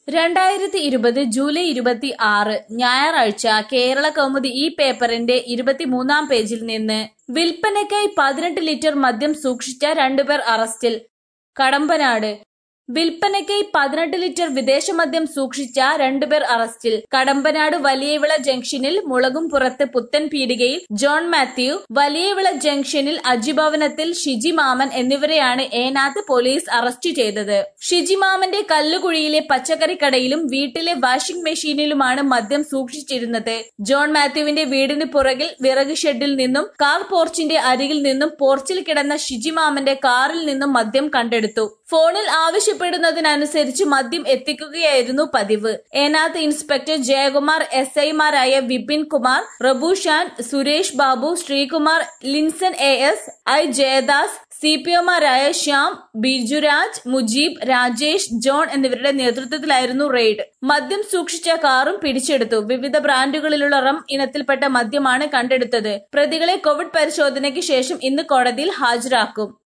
രണ്ടായിരത്തി ഇരുപത് ജൂലൈ ഇരുപത്തി ആറ് ഞായറാഴ്ച കേരള കൗമുദി ഈ പേപ്പറിന്റെ ഇരുപത്തിമൂന്നാം പേജിൽ നിന്ന് വിൽപ്പനയ്ക്കായി പതിനെട്ട് ലിറ്റർ മദ്യം സൂക്ഷിച്ച രണ്ടുപേർ അറസ്റ്റിൽ കടമ്പനാട് വിൽപ്പനയ്ക്കായി പതിനെട്ട് ലിറ്റർ വിദേശ മദ്യം സൂക്ഷിച്ച രണ്ടുപേർ അറസ്റ്റിൽ കടമ്പനാട് വലിയവിള ജംഗ്ഷനിൽ മുളകുംപുറത്ത് പുത്തൻ പീടികയിൽ ജോൺ മാത്യു വലിയവിള ജംഗ്ഷനിൽ അജിഭവനത്തിൽ ഷിജി മാമൻ എന്നിവരെയാണ് ഏനാത്ത് പോലീസ് അറസ്റ്റ് ചെയ്തത് ഷിജി മാമന്റെ കല്ലുകുഴിയിലെ പച്ചക്കറി കടയിലും വീട്ടിലെ വാഷിംഗ് മെഷീനിലുമാണ് മദ്യം സൂക്ഷിച്ചിരുന്നത് ജോൺ മാത്യുവിന്റെ വീടിന് പുറകിൽ വിറക് ഷെഡിൽ നിന്നും കാർ പോർച്ചിന്റെ അരികിൽ നിന്നും പോർച്ചിൽ കിടന്ന ഷിജി മാമന്റെ കാറിൽ നിന്നും മദ്യം കണ്ടെടുത്തു ഫോണിൽ ആവശ്യപ്പെടുന്നതിനനുസരിച്ച് മദ്യം എത്തിക്കുകയായിരുന്നു പതിവ് ഏനാത്ത് ഇൻസ്പെക്ടർ ജയകുമാർ എസ് ഐമാരായ Vipin Kumar Rabushan Suresh Babu Sreekumar Linson A S I Jayadas C P ഒമാരായ ശ്യാം ബിജുരാജ് മുജീബ് രാജേഷ് ജോൺ എന്നിവരുടെ നേതൃത്വത്തിലായിരുന്നു റെയ്ഡ് മദ്യം സൂക്ഷിച്ച കാറും പിടിച്ചെടുത്തു വിവിധ ബ്രാൻഡുകളിലുള്ള റം ഇനത്തിൽപ്പെട്ട മദ്യമാണ് കണ്ടെടുത്തത് പ്രതികളെ കോവിഡ് പരിശോധനയ്ക്ക് ശേഷം ഇന്ന് കോടതിയിൽ ഹാജരാക്കും